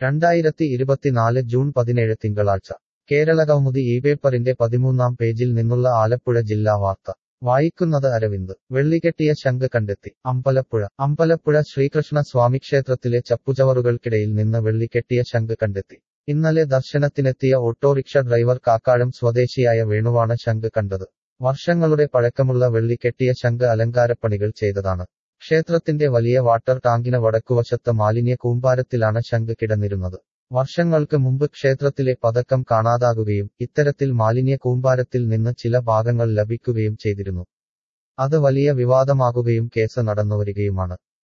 രണ്ടായിരത്തി ഇരുപത്തിനാല് ജൂൺ പതിനേഴ് തിങ്കളാഴ്ച കേരളകൗമുദി ഈ പേപ്പറിന്റെ പതിമൂന്നാം പേജിൽ നിന്നുള്ള ആലപ്പുഴ ജില്ലാ വാർത്ത വായിക്കുന്നത് അരവിന്ദ് വെള്ളികെട്ടിയ ശംഖ് കണ്ടെത്തി അമ്പലപ്പുഴ അമ്പലപ്പുഴ ശ്രീകൃഷ്ണ സ്വാമി ക്ഷേത്രത്തിലെ ചപ്പുചവറുകൾക്കിടയിൽ നിന്ന് വെള്ളികെട്ടിയ ശംഖ് കണ്ടെത്തി ഇന്നലെ ദർശനത്തിനെത്തിയ ഓട്ടോറിക്ഷ ഡ്രൈവർ കാക്കാഴം സ്വദേശിയായ വേണുവാണ് ശംഖ് കണ്ടത് വർഷങ്ങളുടെ പഴക്കമുള്ള വെള്ളിക്കെട്ടിയ ശംഖ് അലങ്കാരപ്പണികൾ ചെയ്തതാണ് ക്ഷേത്രത്തിന്റെ വലിയ വാട്ടർ ടാങ്കിന് വടക്കുവശത്ത് മാലിന്യ കൂമ്പാരത്തിലാണ് ശംഖ് കിടന്നിരുന്നത് വർഷങ്ങൾക്ക് മുമ്പ് ക്ഷേത്രത്തിലെ പതക്കം കാണാതാകുകയും ഇത്തരത്തിൽ മാലിന്യ കൂമ്പാരത്തിൽ നിന്ന് ചില ഭാഗങ്ങൾ ലഭിക്കുകയും ചെയ്തിരുന്നു അത് വലിയ വിവാദമാകുകയും കേസ് നടന്നുവരികയുമാണ്